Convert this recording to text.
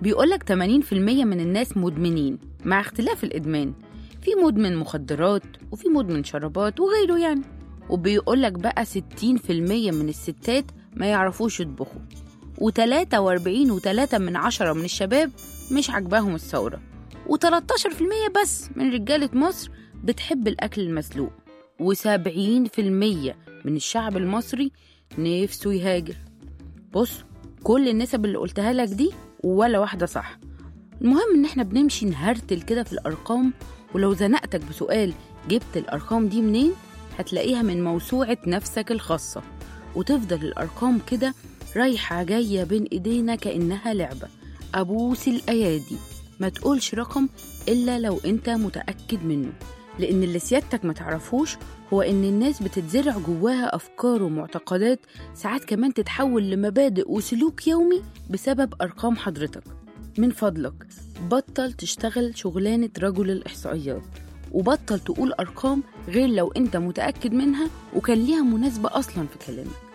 بيقولك 80% من الناس مدمنين مع اختلاف الإدمان في مدمن مخدرات وفي مدمن شرابات وغيره يعني وبيقولك بقى 60% من الستات ما يعرفوش يطبخوا و43 و3 من عشرة من الشباب مش عاجباهم الثورة و13% بس من رجالة مصر بتحب الأكل المسلوق و70% من الشعب المصري نفسه يهاجر بص كل النسب اللي قلتها لك دي ولا واحدة صح المهم إن إحنا بنمشي نهرتل كده في الأرقام ولو زنقتك بسؤال جبت الأرقام دي منين هتلاقيها من موسوعة نفسك الخاصة وتفضل الأرقام كده رايحة جاية بين إيدينا كأنها لعبة أبوس الأيادي ما تقولش رقم إلا لو أنت متأكد منه لأن اللي سيادتك ما تعرفوش هو إن الناس بتتزرع جواها أفكار ومعتقدات ساعات كمان تتحول لمبادئ وسلوك يومي بسبب أرقام حضرتك من فضلك بطل تشتغل شغلانة رجل الإحصائيات وبطل تقول أرقام غير لو أنت متأكد منها وكان ليها مناسبة أصلا في كلامك